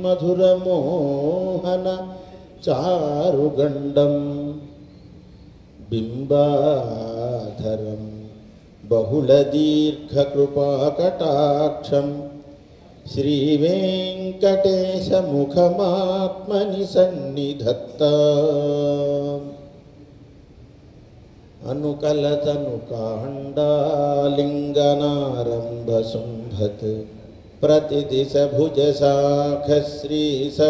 మధురమోహన చారుగండం బింబాధరం బహుళదీర్ఘకృపాకటాక్షం శ్రీవేంకటేశముఖమాత్మని సన్నిధత్త అనుకలతను కాండాలింగనారంభశుంభత్ ప్రతిదిశ భుజ శాఖ శ్రీ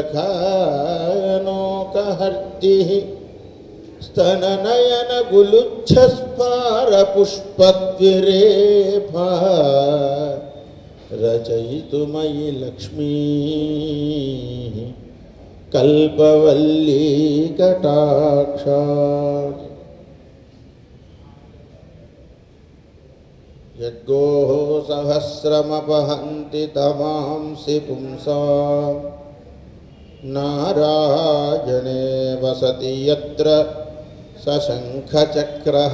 సఖానోకహర్తి స్తననయన గులుచ్ఛస్పార పుష్పద్విరేఫా రచయితుమయి లక్ష్మీ కల్పవల్లీ కటాక్షాత్ యద్గోः सहस्रमपहन्ति तमांसि पुंसां नारायणे वसति यत्र सशङ्खचक्रः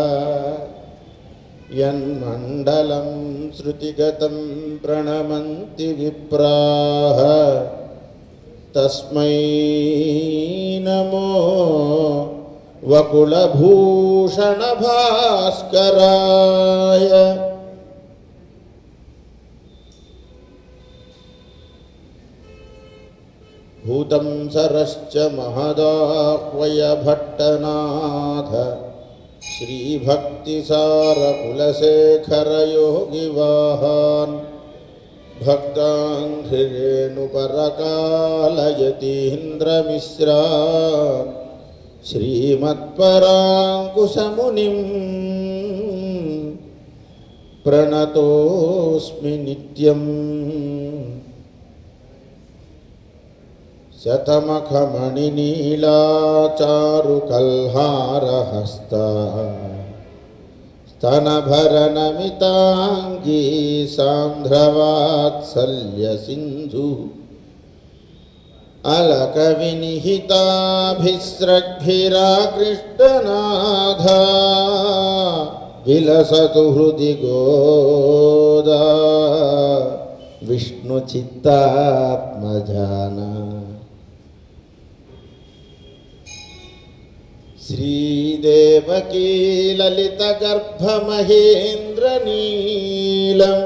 यन्मण्डलं श्रुतिगतं प्रणमन्ति विप्राः तस्मै नमो वकुलभूषणभास्कराय भूतं सरश्च महदाह्वयभट्टनाथ श्रीभक्तिसारकुलशेखरयोगिवाहान् भक्ताङ्घ्रिरेणुपरकालयतीन्द्रमिश्रान् श्रीमत्पराङ्कुशमुनिं प्रणतोऽस्मि नित्यम् शतमखमणिनीलाचारुकल्हारहस्ता स्तनभरनमिताङ्गी सान्ध्रवात्सल्यसिन्धुः अलकविनिहिताभिस्रग्भिराकृष्टनाथा विलसतु हृदि गोदा विष्णुचित्तात्मजाना श्रीदेवकी ललितगर्भमहेन्द्रनीलम्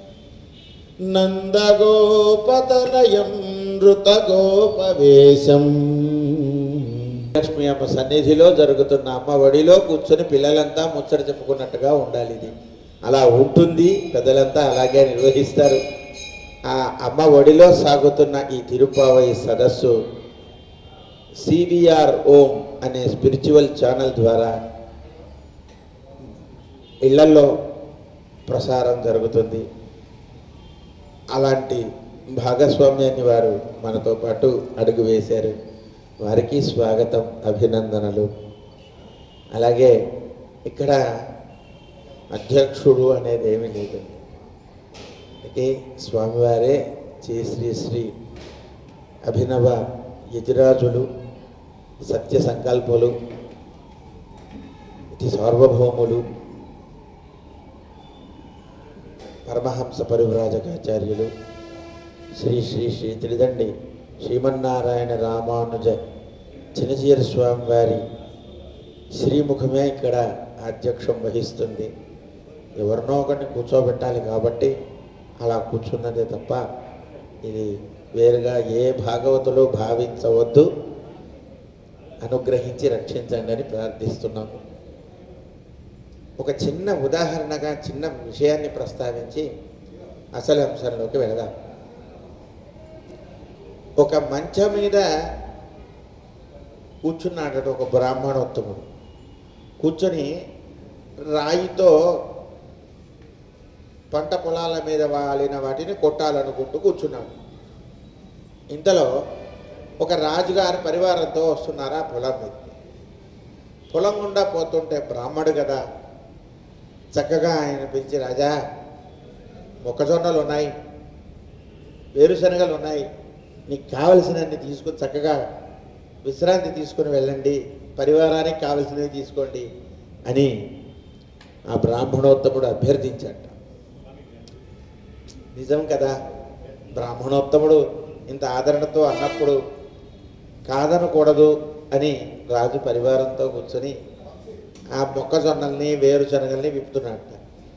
నందగోపతనయం నృతగోపవేశం లక్ష్మి అమ్మ సన్నిధిలో జరుగుతున్న అమ్మ ఒడిలో కూర్చొని పిల్లలంతా ముచ్చట చెప్పుకున్నట్టుగా ఉండాలి ఇది అలా ఉంటుంది పెద్దలంతా అలాగే నిర్వహిస్తారు ఆ అమ్మ ఒడిలో సాగుతున్న ఈ తిరుపావై సదస్సు సివిఆర్ ఓం అనే స్పిరిచువల్ ఛానల్ ద్వారా ఇళ్లలో ప్రసారం జరుగుతుంది అలాంటి భాగస్వామ్యాన్ని వారు మనతో పాటు అడుగు వేశారు వారికి స్వాగతం అభినందనలు అలాగే ఇక్కడ అధ్యక్షుడు అనేది ఏమీ లేదు అయితే స్వామివారే శ్రీ శ్రీ శ్రీ అభినవ యతిరాజులు సత్య సంకల్పులు ఇది సార్వభౌములు పరమహంస పరివ్రాజకాచార్యులు శ్రీ శ్రీ శ్రీ త్రిదండి శ్రీమన్నారాయణ రామానుజ చిన్నచీర స్వామి వారి శ్రీముఖమే ఇక్కడ అధ్యక్షం వహిస్తుంది ఎవరినో ఒకరిని కూర్చోబెట్టాలి కాబట్టి అలా కూర్చున్నదే తప్ప ఇది వేరుగా ఏ భాగవతులు భావించవద్దు అనుగ్రహించి రక్షించండి అని ప్రార్థిస్తున్నాము ఒక చిన్న ఉదాహరణగా చిన్న విషయాన్ని ప్రస్తావించి అసలు అంశంలోకి వెళదాం ఒక మంచం మీద కూర్చున్నాడట ఒక బ్రాహ్మణోత్తముడు కూర్చొని రాయితో పంట పొలాల మీద వాలిన వాటిని కొట్టాలనుకుంటూ కూర్చున్నాడు ఇంతలో ఒక రాజుగారి పరివారంతో వస్తున్నారా పొలం మీదకి పొలం గుండా పోతుంటే బ్రాహ్మడు కదా చక్కగా ఆయన పిలిచి రాజా మొక్కజొన్నలు ఉన్నాయి వేరుశనగలు ఉన్నాయి నీకు కావలసినన్ని తీసుకొని చక్కగా విశ్రాంతి తీసుకొని వెళ్ళండి పరివారానికి కావలసినవి తీసుకోండి అని ఆ బ్రాహ్మణోత్తముడు అభ్యర్థించాట నిజం కదా బ్రాహ్మణోత్తముడు ఇంత ఆదరణతో అన్నప్పుడు కాదనకూడదు అని రాజు పరివారంతో కూర్చొని ఆ మొక్కజొన్నల్ని వేరుశనగల్ని విప్పుతున్నాడట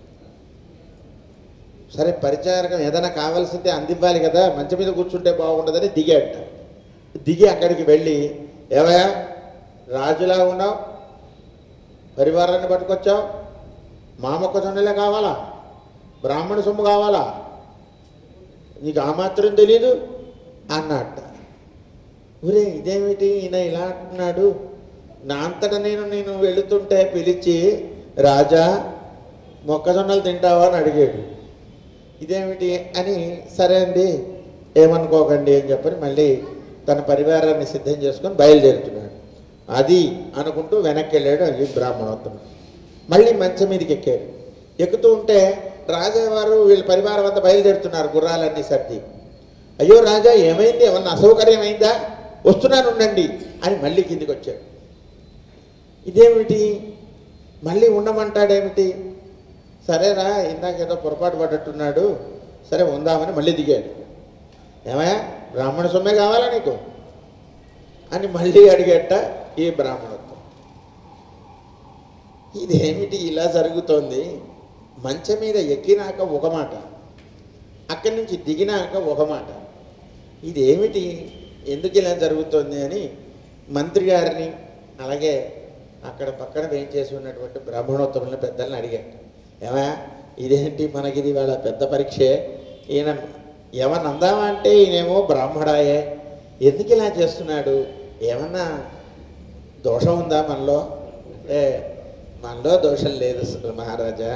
సరే పరిచారకం ఏదైనా కావాల్సిందే అందివ్వాలి కదా మంచం మీద కూర్చుంటే బాగుండదని దిగాడట దిగి అక్కడికి వెళ్ళి ఏమయ్యా రాజులా ఉన్నావు పరివారాన్ని పట్టుకొచ్చావు మా మొక్కజొన్నలే కావాలా బ్రాహ్మణ సొమ్ము కావాలా నీకు ఆ మాత్రం తెలీదు అన్నట్ట ఒరే ఇదేమిటి ఈయన ఇలా అంటున్నాడు నా అంతటా నేను నేను వెళుతుంటే పిలిచి రాజా మొక్కజొన్నలు తింటావా అని అడిగాడు ఇదేమిటి అని సరే అండి ఏమనుకోకండి అని చెప్పని మళ్ళీ తన పరివారాన్ని సిద్ధం చేసుకొని బయలుదేరుతున్నాడు అది అనుకుంటూ వెనక్కి వెళ్ళాడు అది బ్రాహ్మణోత్తముడు మళ్ళీ మంచం మీదకి ఎక్కాడు ఎక్కుతూ ఉంటే రాజావారు వీళ్ళ పరివారం అంతా బయలుదేరుతున్నారు గుర్రాలన్నీ సర్ది అయ్యో రాజా ఏమైంది ఏమన్నా అసౌకర్యం అయిందా వస్తున్నాను ఉండండి అని మళ్ళీ కిందికి వచ్చాడు ఇదేమిటి మళ్ళీ ఉండమంటాడేమిటి సరేరా ఇందాక ఏదో పొరపాటు పడ్డట్టున్నాడు సరే ఉందామని మళ్ళీ దిగాడు ఏమయ్యా బ్రాహ్మణ సొమ్మే కావాలా నీకు అని మళ్ళీ అడిగేట ఈ బ్రాహ్మణత్వం ఇదేమిటి ఇలా జరుగుతోంది మంచం మీద ఎక్కినాక ఒక మాట అక్కడి నుంచి దిగినాక ఒక మాట ఇదేమిటి ఎందుకు ఇలా జరుగుతోంది అని మంత్రి గారిని అలాగే అక్కడ పక్కన వేయించేసి ఉన్నటువంటి బ్రాహ్మణోత్తముల పెద్దల్ని అడిగాడు ఏమయ్యా ఇదేంటి మనకిది వాళ్ళ పెద్ద పరీక్షే ఈయన ఏమన్నా అందామా అంటే ఈయనేమో బ్రాహ్మడాయే ఎందుకు ఇలా చేస్తున్నాడు ఏమన్నా దోషం ఉందా మనలో అంటే మనలో దోషం లేదు అసలు మహారాజా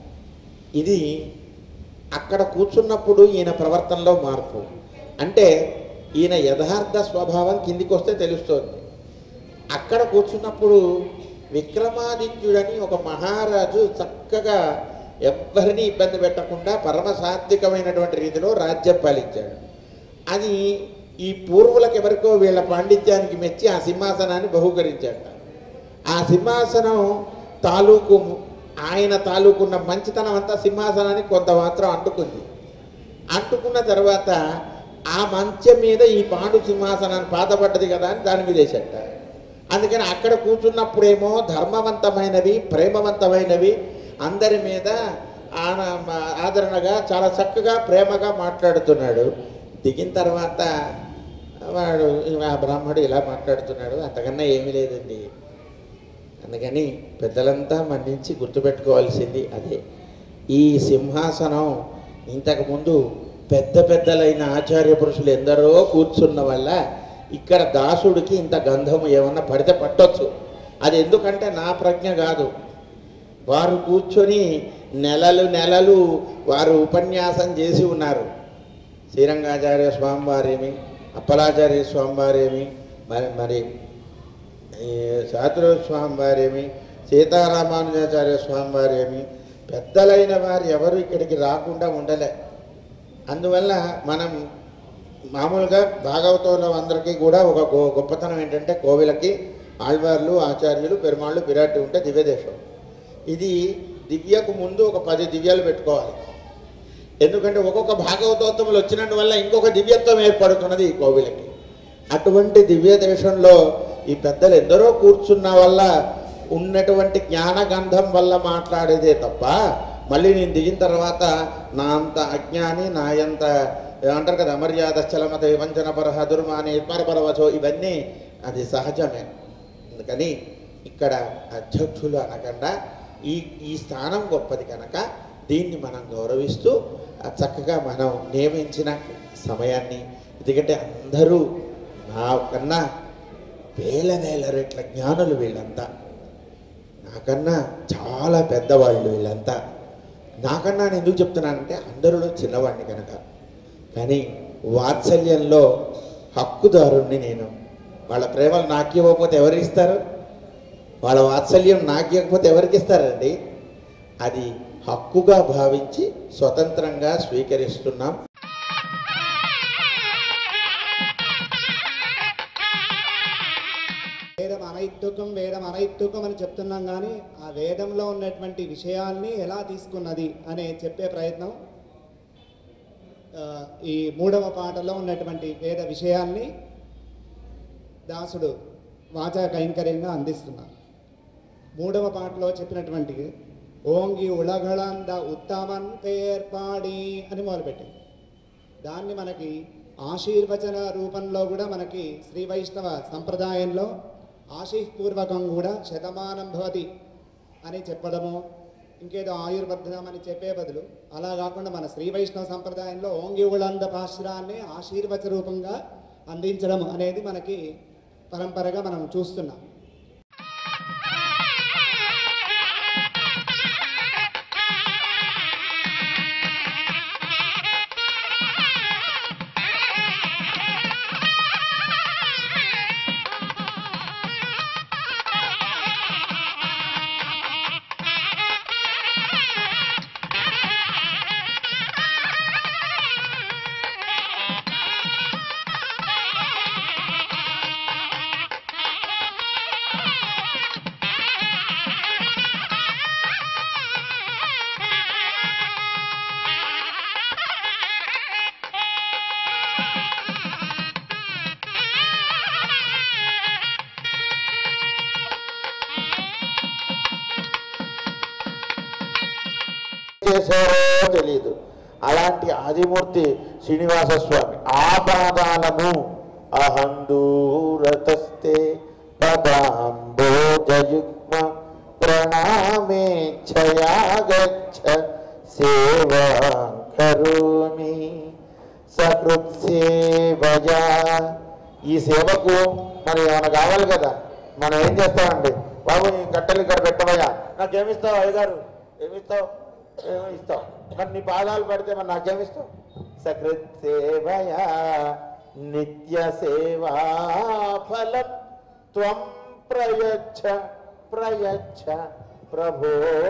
ఇది అక్కడ కూర్చున్నప్పుడు ఈయన ప్రవర్తనలో మార్పు అంటే ఈయన యథార్థ స్వభావం కిందికి వస్తే తెలుస్తోంది అక్కడ కూర్చున్నప్పుడు విక్రమాదిత్యుడని ఒక మహారాజు చక్కగా ఎవ్వరిని ఇబ్బంది పెట్టకుండా పరమ సాత్వికమైనటువంటి రీతిలో రాజ్యం పాలించాడు అది ఈ పూర్వులకు ఎవరికో వీళ్ళ పాండిత్యానికి మెచ్చి ఆ సింహాసనాన్ని బహుకరించాడు ఆ సింహాసనం తాలూకు ఆయన తాలూకున్న మంచితనం అంతా సింహాసనానికి కొంత మాత్రం అంటుకుంది అంటుకున్న తర్వాత ఆ మంచం మీద ఈ పాండు సింహాసనాన్ని పాతపడ్డది కదా అని దాని మీద వేసట అందుకని అక్కడ కూర్చున్నప్పుడేమో ధర్మవంతమైనవి ప్రేమవంతమైనవి అందరి మీద ఆన- ఆదరణగా చాలా చక్కగా ప్రేమగా మాట్లాడుతున్నాడు దిగిన తర్వాత వాడు ఆ బ్రాహ్మడు ఇలా మాట్లాడుతున్నాడు అంతకన్నా ఏమీ లేదండి అందుకని పెద్దలంతా మన్నించి గుర్తుపెట్టుకోవాల్సింది అదే ఈ సింహాసనం ఇంతకుముందు పెద్ద పెద్దలైన ఆచార్య పురుషులు ఎందరో కూర్చున్న వల్ల ఇక్కడ దాసుడికి ఇంత గంధం ఏమన్నా పడితే పట్టొచ్చు అది ఎందుకంటే నా ప్రజ్ఞ కాదు వారు కూర్చొని నెలలు నెలలు వారు ఉపన్యాసం చేసి ఉన్నారు శ్రీరంగాచార్య స్వామివారేమి అప్పలాచార్య స్వామివారేమి మరి మరి ఈ శాస్త్ర స్వామివారేమి సీతారామానుజాచార్య స్వామివారేమి పెద్దలైన వారు ఎవరు ఇక్కడికి రాకుండా ఉండలే అందువల్ల మనం మామూలుగా భాగవతంలో అందరికీ కూడా ఒక గొ- గొప్పతనం ఏంటంటే కోవిలకి ఆళ్వార్లు ఆచార్యులు పెరుమాళ్ళు విరాట్ ఉంటే దివ్యదేశం ఇది దివ్యకు ముందు ఒక పది దివ్యాలు పెట్టుకోవాలి ఎందుకంటే ఒక్కొక్క భాగవతోత్తములు వచ్చినందువల్ల ఇంకొక దివ్యత్వం ఏర్పడుతున్నది ఈ కోవిలకి అటువంటి దివ్య దేశంలో ఈ పెద్దలు ఎందరో కూర్చున్న వల్ల ఉన్నటువంటి జ్ఞానగంధం వల్ల మాట్లాడేదే తప్ప మళ్ళీ నేను దిగిన తర్వాత నా అంత అజ్ఞాని నా అంత ఏమంటారు కదా అమర్యాద చలమత వంచన పరహ దుర్మాని పరపరవచో ఇవన్నీ అది సహజమే అందుకని ఇక్కడ అధ్యక్షులు అనకుండా ఈ ఈ స్థానం గొప్పది కనుక దీన్ని మనం గౌరవిస్తూ ఆ చక్కగా మనం నియమించిన సమయాన్ని ఎందుకంటే అందరూ నాకన్నా వేల వేల రెట్ల జ్ఞానులు వీళ్ళంతా నాకన్నా చాలా పెద్దవాళ్ళు వీళ్ళంతా నాకన్నా నేను ఎందుకు చెప్తున్నానంటే అందరిలో చిన్నవాడిని కనుక కానీ వాత్సల్యంలో హక్కుదారుణ్ణి నేను వాళ్ళ ప్రేమలు నాకు ఇవ్వకపోతే ఎవరు ఇస్తారు వాళ్ళ వాత్సల్యం నాకు ఇవ్వకపోతే ఎవరికి ఇస్తారండి అది హక్కుగా భావించి స్వతంత్రంగా స్వీకరిస్తున్నాం వేదం అనైతుకం వేదం అనైతుకం అని చెప్తున్నాం కానీ ఆ వేదంలో ఉన్నటువంటి విషయాల్ని ఎలా తీసుకున్నది అనే చెప్పే ప్రయత్నం ఆ, ఈ మూడవ పాటలో ఉన్నటువంటి వేద విషయాల్ని దాసుడు వాచా కైంకర్యంగా అందిస్తున్నారు మూడవ పాటలో చెప్పినటువంటి ఓంగి ఉళగళంద ఉత్తమన్ పేర్పాడి అని మొదలుపెట్టింది దాన్ని మనకి ఆశీర్వచన రూపంలో కూడా మనకి శ్రీ వైష్ణవ సంప్రదాయంలో ఆశీపూర్వకం కూడా శతమానం భవతి అని చెప్పడము ఇంకేదో ఆయుర్వర్ధనం అని చెప్పే బదులు అలా కాకుండా మన శ్రీ వైష్ణవ సంప్రదాయంలో ఓంగి ఉళంద పాశ్రాన్ని ఆశీర్వచ రూపంగా అందించడం అనేది మనకి పరంపరగా మనం చూస్తున్నాం చేశారో తెలియదు అలాంటి ఆదిమూర్తి శ్రీనివాస స్వామి ఆ పాదాలను అహందూరతస్తే పదాంబోజయుగ్మ ప్రణామేచ్ఛయాగచ్చ సేవా కరోమి సకృత్సేవయా ఈ సేవకు మరి ఏమైనా కావాలి కదా మనం ఏం చేస్తామండి బాబు ఈ కట్టెలు ఇక్కడ పెట్టవయ్యా నాకేమిస్తావు అయ్యగారు ఏమిస్తావు ఏమో ఇస్తావు మరి నీ పాదాలు పెడితే మరి నాకేమిస్తావు సకృత్ సేవయా నిత్య సేవా ఫలం త్వం ప్రయచ్చ ప్రయచ్చ ప్రభో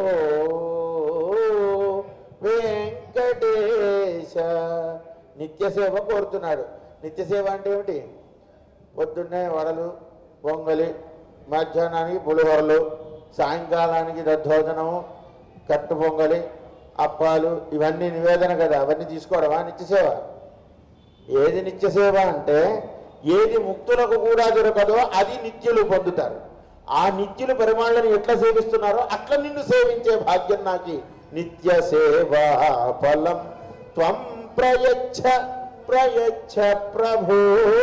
వెంకటేశ నిత్య సేవ కోరుతున్నాడు నిత్య సేవ అంటే ఏమిటి పొద్దున్నే వడలు పొంగలి మధ్యాహ్నానికి పులిహోరలు సాయంకాలానికి దద్దోజనము కట్టు పొంగలి అప్పాలు ఇవన్నీ నివేదన కదా అవన్నీ తీసుకోవడమా నిత్యసేవ ఏది నిత్యసేవ అంటే ఏది ముక్తులకు కూడా దొరకదో అది నిత్యులు పొందుతారు ఆ నిత్యులు పరిమాణాలను ఎట్లా సేవిస్తున్నారో అట్లా నిన్ను సేవించే భాగ్యం నాకు నిత్య సేవా ఫలం త్వం ప్రయచ్చ ప్రయచ్చ ప్రభు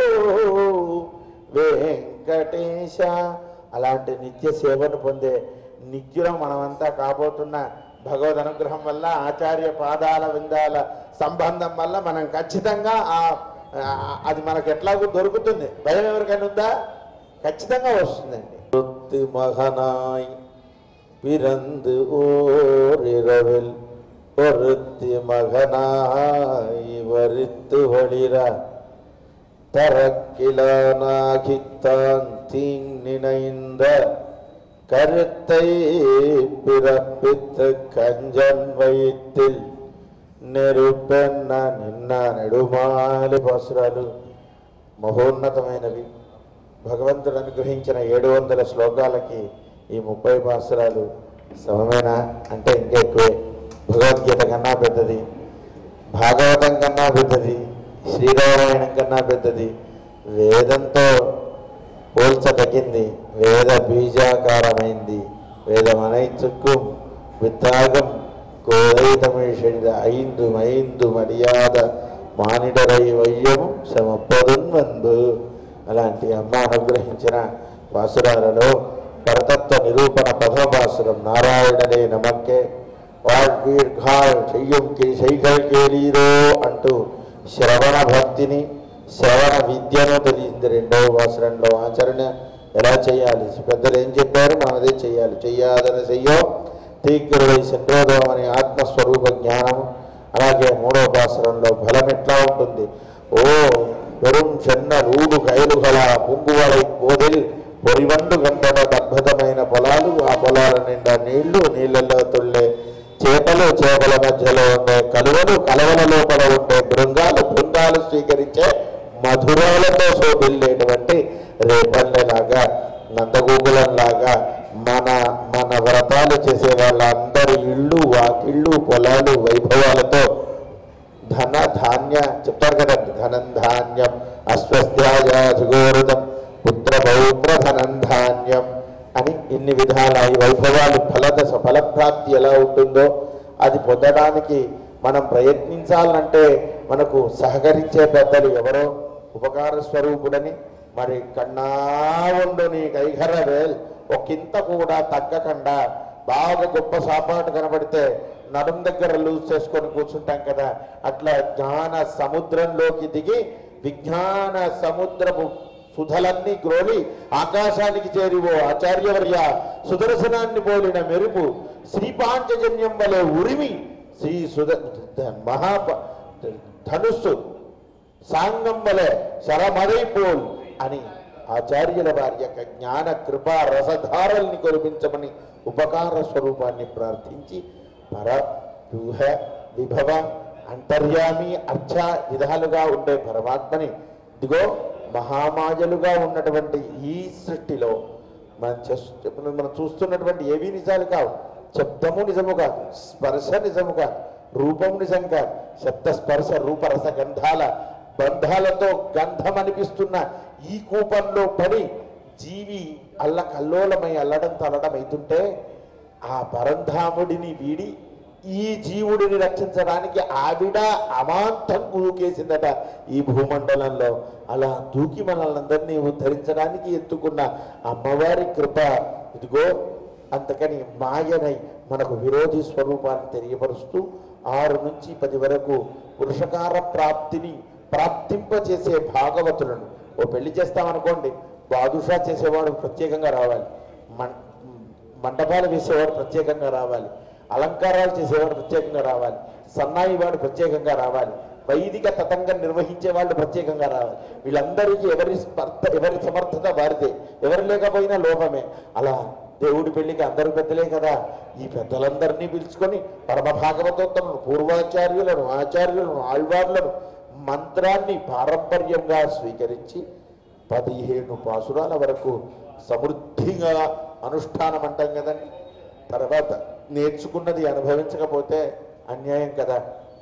వెంకటేశ అలాంటి నిత్య సేవను పొందే నిత్యులం మనమంతా కాబోతున్న భగవద్ అనుగ్రహం వల్ల ఆచార్య పాదాల విందాల సంబంధం వల్ల మనం ఖచ్చితంగా ఆ ఆ- అది మనకు ఎట్లాగూ దొరుకుతుంది భయం ఎవరికైనా ఉందా ఖచ్చితంగా వస్తుందండి వృత్తి మహనాయ్ பிறந்து ஓர் இரவில் ஒருத்தி மகனாய் வரித்து வழிர தரக்கிலானாகித்தான் தீங் நினைந்த கருத்தை பிறப்பித்து கஞ்சன் வயிற்றில் నెరుపెన్న నిన్న నెడుమాలి పసురాలు మహోన్నతమైనవి భగవంతుడు అనుగ్రహించిన ఏడు వందల శ్లోకాలకి ఈ ముప్పై పాసురాలు సమమేనా అంటే ఇంకా ఎక్కువే భగవద్గీత కన్నా పెద్దది భాగవతం కన్నా పెద్దది శ్రీరామాయణం కన్నా పెద్దది వేదంతో పోల్చదగింది వేద బీజాకారమైంది వేదం అனைத்துக்கும் வித்தாகம் கோதை தமிழ் செய்த ஐந்தும் ஐந்து மரியாத మానిడరై వయ్యము సమపదున్ వందు అలాంటి అమ్మ అనుగ్రహించిన వాసురాలలో పరతత్వ నిరూపణ పదవాసురం నారాయణనే నమక్కే వాడ్వీర్ఘాల్ చెయ్యం శైకల్ కేలీరో అంటూ శ్రవణ భక్తిని శ్రవణ విద్యను తెలియంది రెండవ వాసరంలో ఆచరణ ఎలా చేయాలి పెద్దలు ఏం చెప్పారు మనం అదే చేయాలి చెయ్యాదని చెయ్యో తీగ్రుడై సండ్రోధం అనే ఆత్మస్వరూప జ్ఞానం అలాగే మూడవ పాసరంలో బలం ఎట్లా ఉంటుంది ఓ పెరుం చెన్న రూడు కైలుగల పుంగువలై కోదిల్ పొరివండు గంటల అద్భుతమైన పొలాలు ఆ పొలాల నిండా నీళ్లు నీళ్ళల్లో తుళ్ళే చేపలు చేపల మధ్యలో ఉండే కలువలు కలవల లోపల ఉండే బృంగాలు బృంగాలు స్వీకరించే మధురాలతో శోభిల్లేటువంటి రేపల్లెలాగా నందగోకులంలాగా మన మన వ్రతాలు చేసే వాళ్ళందరి ఇళ్ళు వాకిళ్ళు పొలాలు వైభవాలతో ధన ధాన్య చెప్తారు కదండి ధనం ధాన్యం అస్వస్థాయాధిగోరుతం పుత్ర పౌత్ర ధనం ధాన్యం అని ఇన్ని విధాల ఈ వైభవాలు ఫలదశ ఫలప్రాప్తి ఎలా ఉంటుందో అది పొందడానికి మనం ప్రయత్నించాలంటే మనకు సహకరించే పెద్దలు ఎవరో ఉపకార స్వరూపుడని మరి కన్నా ఉండు నీ కైఘర వేల్ ఒకంత కూడా తగ్గకుండా బాగా గొప్ప సాపాటు కనబడితే నడుం దగ్గర లూజ్ చేసుకొని కూర్చుంటాం కదా అట్లా జ్ఞాన సముద్రంలోకి దిగి విజ్ఞాన సముద్రపు సుధలన్నీ గ్రోలి ఆకాశానికి చేరివో ఆచార్యవర్య సుదర్శనాన్ని పోలిన మెరుపు శ్రీపాంచజన్యం వలె ఉరిమి శ్రీ సుద మహా ధనుస్సు సాంగం వలె శరమదైపోల్ అని ఆచార్యుల వారి యొక్క జ్ఞాన కృపా రసధారల్ని కురిపించమని ఉపకార స్వరూపాన్ని ప్రార్థించి పర వ్యూహ విభవ అంతర్యామి అర్చ విధాలుగా ఉండే పరమాత్మని ఇదిగో మహామాయలుగా ఉన్నటువంటి ఈ సృష్టిలో మనం చేస్తు మనం చూస్తున్నటువంటి ఏవి నిజాలు కావు శబ్దము నిజము కాదు స్పర్శ నిజము కాదు రూపము నిజం కాదు శబ్ద స్పర్శ రూపరస గంధాల బంధాలతో గంధం అనిపిస్తున్న ఈ కూపంలో పడి జీవి అల్ల కల్లోలమై అల్లడం తల్లడం అవుతుంటే ఆ పరంధాముడిని వీడి ఈ జీవుడిని రక్షించడానికి ఆవిడ అమాంతం దూకేసిందట ఈ భూమండలంలో అలా దూకి మనల్ని అందరినీ ఉద్ధరించడానికి ఎత్తుకున్న అమ్మవారి కృప ఇదిగో అందుకని మాయనై మనకు విరోధి స్వరూపాన్ని తెలియపరుస్తూ ఆరు నుంచి పది వరకు పురుషకార ప్రాప్తిని ప్రాప్తింపచేసే భాగవతులను ఓ పెళ్లి చేస్తామనుకోండి బాదుషా చేసేవాడు ప్రత్యేకంగా రావాలి మం- మండపాలు వేసేవాడు ప్రత్యేకంగా రావాలి అలంకారాలు చేసేవాడు ప్రత్యేకంగా రావాలి సన్నాయి వాడు ప్రత్యేకంగా రావాలి వైదిక తతంగం నిర్వహించే వాళ్ళు ప్రత్యేకంగా రావాలి వీళ్ళందరికీ ఎవరి స్పర్ధ ఎవరి సమర్థత వారిదే ఎవరు లేకపోయినా లోపమే అలా దేవుడి పెళ్లికి అందరూ పెద్దలే కదా ఈ పెద్దలందరినీ పిలుచుకొని పరమ భాగవతోత్తములను పూర్వాచార్యులను ఆచార్యులను ఆళ్వార్లను మంత్రాన్ని పారంపర్యంగా స్వీకరించి పదిహేను పాసురాల వరకు సమృద్ధిగా అనుష్ఠానం అంటాం కదండి తర్వాత నేర్చుకున్నది అనుభవించకపోతే అన్యాయం కదా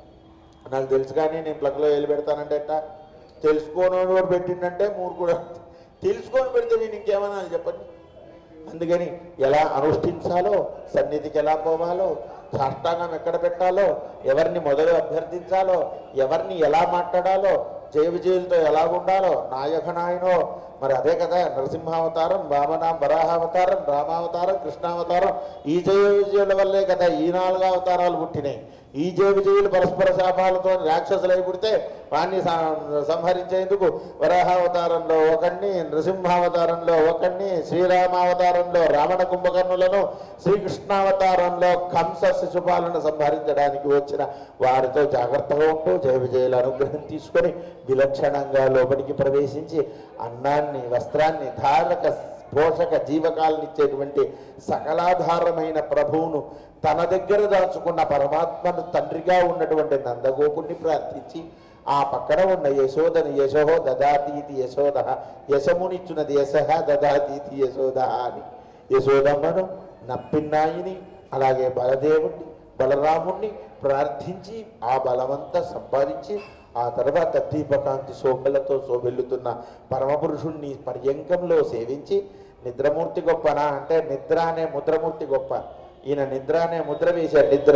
నాకు తెలుసు కానీ నేను ప్లగ్లో వేలు పెడతానంటే ఎట్టా తెలుసుకోని వాడు పెట్టిండంటే మూడు కూడా తెలుసుకొని పెడితే నేను ఇంకేమన్నా చెప్పండి అందుకని ఎలా అనుష్ఠించాలో సన్నిధికి ఎలా పోవాలో సాష్టాంగం ఎక్కడ పెట్టాలో ఎవరిని మొదలు అభ్యర్థించాలో ఎవరిని ఎలా మాట్లాడాలో జయ విజయులతో ఎలా ఉండాలో నాయక నాయనో మరి అదే కదా నరసింహావతారం వామన వరాహావతారం రామావతారం కృష్ణావతారం ఈ జయ విజయుల వల్లే కదా ఈ నాలుగు అవతారాలు పుట్టినాయి ఈ జయ విజయులు పరస్పర శాపాలతో రాక్షసులై పుడితే వాణ్ణి సం- సంహరించేందుకు వరాహావతారంలో ఒకడిని నృసింహావతారంలో ఒకడిని శ్రీరామావతారంలో రావణ కుంభకర్ణులను శ్రీకృష్ణావతారంలో కంస శిశుపాలను సంహరించడానికి వచ్చిన వారితో జాగ్రత్తగా ఉంటూ జయ విజయుల అనుగ్రహం తీసుకొని విలక్షణంగా లోపలికి ప్రవేశించి అన్నాన్ని వస్త్రాన్ని ధారక పోషక జీవకాలను ఇచ్చేటువంటి సకలాధారమైన ప్రభువును తన దగ్గర దాచుకున్న పరమాత్మను తండ్రిగా ఉన్నటువంటి నందగోపుణ్ణి ప్రార్థించి ఆ పక్కన ఉన్న యశోదని యశో దదాతీతి యశోద యశమునిచ్చున్నది యశ దదాతీతి యశోద అని యశోదమ్మను నప్పిన్నాయిని అలాగే బలదేవుణ్ణి బలరాముణ్ణి ప్రార్థించి ఆ బలమంతా సంపాదించి ఆ తర్వాత దీపకాంతి శోభలతో శోభెల్లుతున్న పరమపురుషుణ్ణి పర్యంకంలో సేవించి నిద్రమూర్తి గొప్పనా అంటే నిద్ర అనే ముద్రమూర్తి గొప్ప ఈయన నిద్ర అనే ముద్ర వేశారు నిద్ర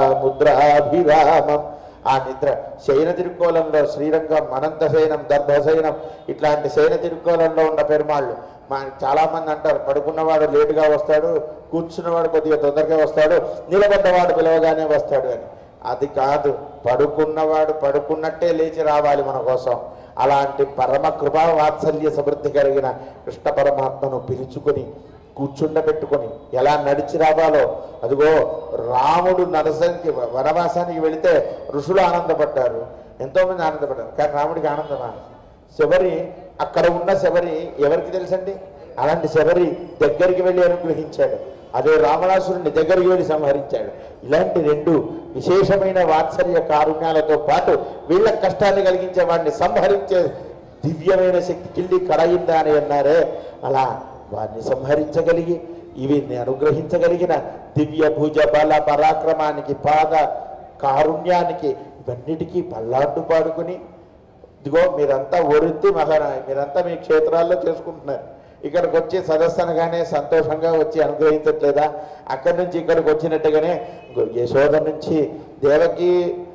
ముద్రాభిరామం ఆ నిద్ర శయన తిరుక్కోలంలో శ్రీరంగం అనంతశయనం దర్భశయనం ఇట్లాంటి శయన తిరుక్కోలంలో ఉన్న పెరుమాళ్ళు మా చాలా మంది అంటారు పడుకున్నవాడు లేటుగా వస్తాడు కూర్చున్నవాడు కొద్దిగా తొందరగా వస్తాడు నిలబడ్డవాడు పిలవగానే వస్తాడు అని అది కాదు పడుకున్నవాడు పడుకున్నట్టే లేచి రావాలి మన కోసం అలాంటి పరమ కృపా వాత్సల్య సమృద్ధి కలిగిన కృష్ణ పరమాత్మను పిలుచుకొని కూర్చుండబెట్టుకొని ఎలా నడిచి రావాలో అదిగో రాముడు నరసనికి వనవాసానికి వెళితే ఋషులు ఆనందపడ్డారు ఎంతోమంది ఆనందపడ్డారు కానీ రాముడికి ఆనందమా శబరి అక్కడ ఉన్న శబరి ఎవరికి తెలుసండి అలాంటి శబరి దగ్గరికి వెళ్ళి అనుగ్రహించాడు అదే రావణాసురుని దగ్గరికి వెళ్ళి సంహరించాడు ఇలాంటి రెండు విశేషమైన వాత్సల్య కారుణ్యాలతో పాటు వీళ్ళ కష్టాన్ని కలిగించే వాడిని సంహరించే దివ్యమైన శక్తి కిల్లి కడయిందా అని అన్నారే అలా వారిని సంహరించగలిగి ఇవిని అనుగ్రహించగలిగిన దివ్య భుజ బల పరాక్రమానికి పాద కారుణ్యానికి ఇవన్నిటికీ పల్లాడ్డు పాడుకుని ఇదిగో మీరంతా ఒరుత్తి మహారాజ్ మీరంతా మీ క్షేత్రాల్లో చేసుకుంటున్నారు ఇక్కడికి వచ్చి సదస్సు అనగానే సంతోషంగా వచ్చి అనుగ్రహించట్లేదా అక్కడి నుంచి ఇక్కడికి వచ్చినట్టుగానే ఇంకో యశోద నుంచి దేవకి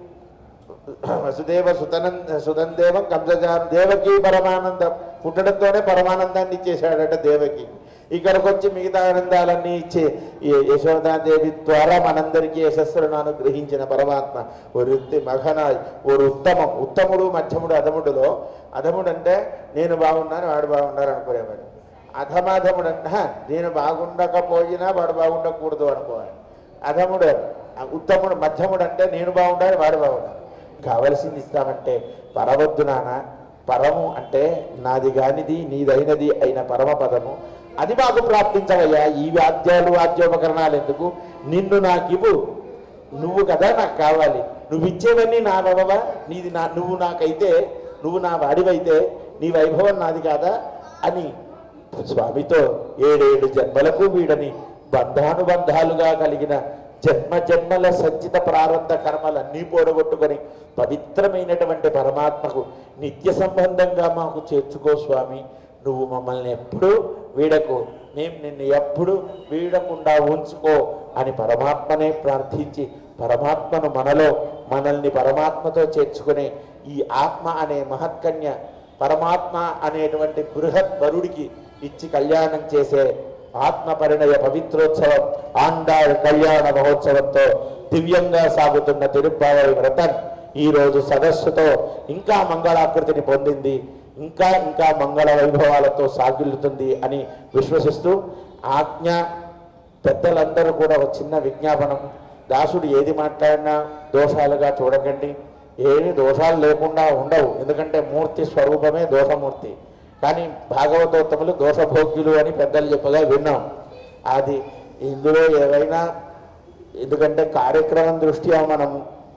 వసుదేవ సుతనంద సుతందేవం కంసజారు దేవకి పరమానందం పుట్టడంతోనే పరమానందాన్ని ఇచ్చేశాడట దేవకి ఇక్కడికి వచ్చి మిగతా ఆనందాలన్నీ ఇచ్చే ఈ యశోదాదేవి ద్వారా మనందరికీ యశస్సులను అనుగ్రహించిన పరమాత్మ ఓ వృత్తి మఘన ఓ ఉత్తమం ఉత్తముడు మధ్యముడు అధముడులో అధముడు అంటే నేను బాగున్నాను వాడు బాగున్నారు అనుకునేవాడు అధమాధముడు అంటే "హ, నేను బాగుండకపోయినా వాడు బాగుండకూడదు అనుకోవాలి అధముడు ఆ ఉత్తముడు మధ్యముడు అంటే నేను బాగుండాలి వాడు బాగుండాలి కావలసింది ఇస్తామంటే పరవద్దు నాన్న పరము అంటే నాది కానిది నీదైనది అయిన పరమ పదము అది మాకు ప్రాప్తించవయ్యా ఈ వాద్యాలు వాద్యోపకరణాలు ఎందుకు నిన్ను నాకివ్వు నువ్వు కదా నాకు కావాలి నువ్వు ఇచ్చేవన్నీ నా బాబా నీది నా నువ్వు నాకైతే నువ్వు నా వాడివైతే నీ వైభవం నాది కాదా అని స్వామితో ఏడేడు జన్మలకు వీడని బంధానుబంధాలుగా కలిగిన జన్మ జన్మల సంచిత ప్రారంభ కర్మలన్నీ పోడగొట్టుకొని పవిత్రమైనటువంటి పరమాత్మకు నిత్య సంబంధంగా మాకు చేర్చుకో స్వామి నువ్వు మమ్మల్ని ఎప్పుడూ వీడకు మేము నిన్ను ఎప్పుడు వీడకుండా ఉంచుకో అని పరమాత్మనే ప్రార్థించి పరమాత్మను మనలో మనల్ని పరమాత్మతో చేర్చుకునే ఈ ఆత్మ అనే మహత్కన్య పరమాత్మ అనేటువంటి బృహత్ వరుడికి ఇచ్చి కళ్యాణం చేసే ఆత్మ పరిణయ పవిత్రోత్సవం ఆండాళ్ కళ్యాణ మహోత్సవంతో దివ్యంగా సాగుతున్న తిరుప్పావళి వ్రతం ఈ రోజు సదస్సుతో ఇంకా మంగళాకృతిని పొందింది ఇంకా ఇంకా మంగళ వైభవాలతో సాగిల్లుతుంది అని విశ్వసిస్తూ ఆజ్ఞ పెద్దలందరూ కూడా ఒక చిన్న విజ్ఞాపనం దాసుడు ఏది మాట్లాడినా దోషాలుగా చూడకండి ఏమి దోషాలు లేకుండా ఉండవు ఎందుకంటే మూర్తి స్వరూపమే దోషమూర్తి కానీ భాగవతోత్తములు దోషభోగ్యులు అని పెద్దలు చెప్పగా విన్నాం అది ఇందులో ఏవైనా ఎందుకంటే కార్యక్రమం దృష్ట్యా మనం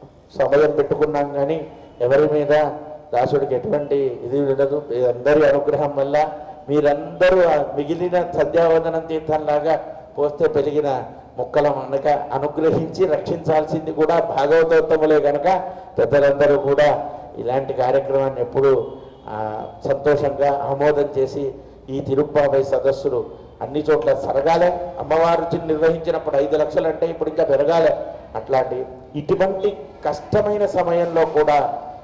సమయం పెట్టుకున్నాం కానీ ఎవరి మీద దాసుడికి ఎటువంటి ఇది ఉండదు మీ అందరి అనుగ్రహం వల్ల మీరందరూ ఆ మిగిలిన సంధ్యావందనం తీర్థంలాగా పోస్తే పెరిగిన మొక్కల మనక అనుగ్రహించి రక్షించాల్సింది కూడా భాగవతోత్తములే కనుక పెద్దలందరూ కూడా ఇలాంటి కార్యక్రమాన్ని ఎప్పుడూ ఆ, సంతోషంగా ఆమోదం చేసి ఈ తిరుప్పావై సదస్సులు అన్ని చోట్ల సరగాలే అమ్మవారు చి- నిర్వహించినప్పుడు ఐదు లక్షలు అంటే ఇప్పుడు ఇంకా పెరగాలే అట్లాంటి ఇటువంటి కష్టమైన సమయంలో కూడా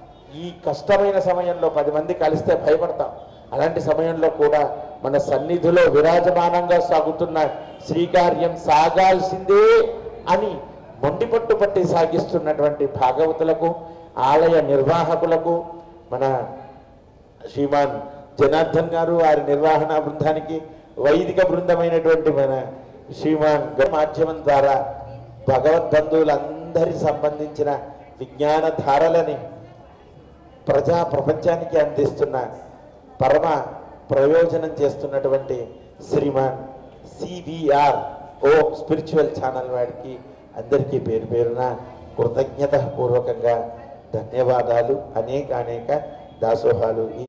ఈ కష్టమైన సమయంలో పది మంది కలిస్తే భయపడతాం అలాంటి సమయంలో కూడా మన సన్నిధిలో విరాజమానంగా సాగుతున్న శ్రీకార్యం సాగాల్సిందే అని మొండిపట్టు పట్టి సాగిస్తున్నటువంటి భాగవతులకు ఆలయ నిర్వాహకులకు మన శ్రీమాన్ జనార్దన్ గారు వారి నిర్వహణ బృందానికి వైదిక బృందమైనటువంటి మన శ్రీమాన్ గ- మాధ్యమం ద్వారా భగవద్బంధువులందరి సంబంధించిన విజ్ఞాన ధారలని ప్రజా ప్రపంచానికి అందిస్తున్న పరమ ప్రయోజనం చేస్తున్నటువంటి శ్రీమాన్ సిబిఆర్ ఓ స్పిరిచువల్ ఛానల్ వాడికి అందరికీ పేరు పేరున కృతజ్ఞత పూర్వకంగా ధన్యవాదాలు అనేక అనేక దాసోహాలు ఈ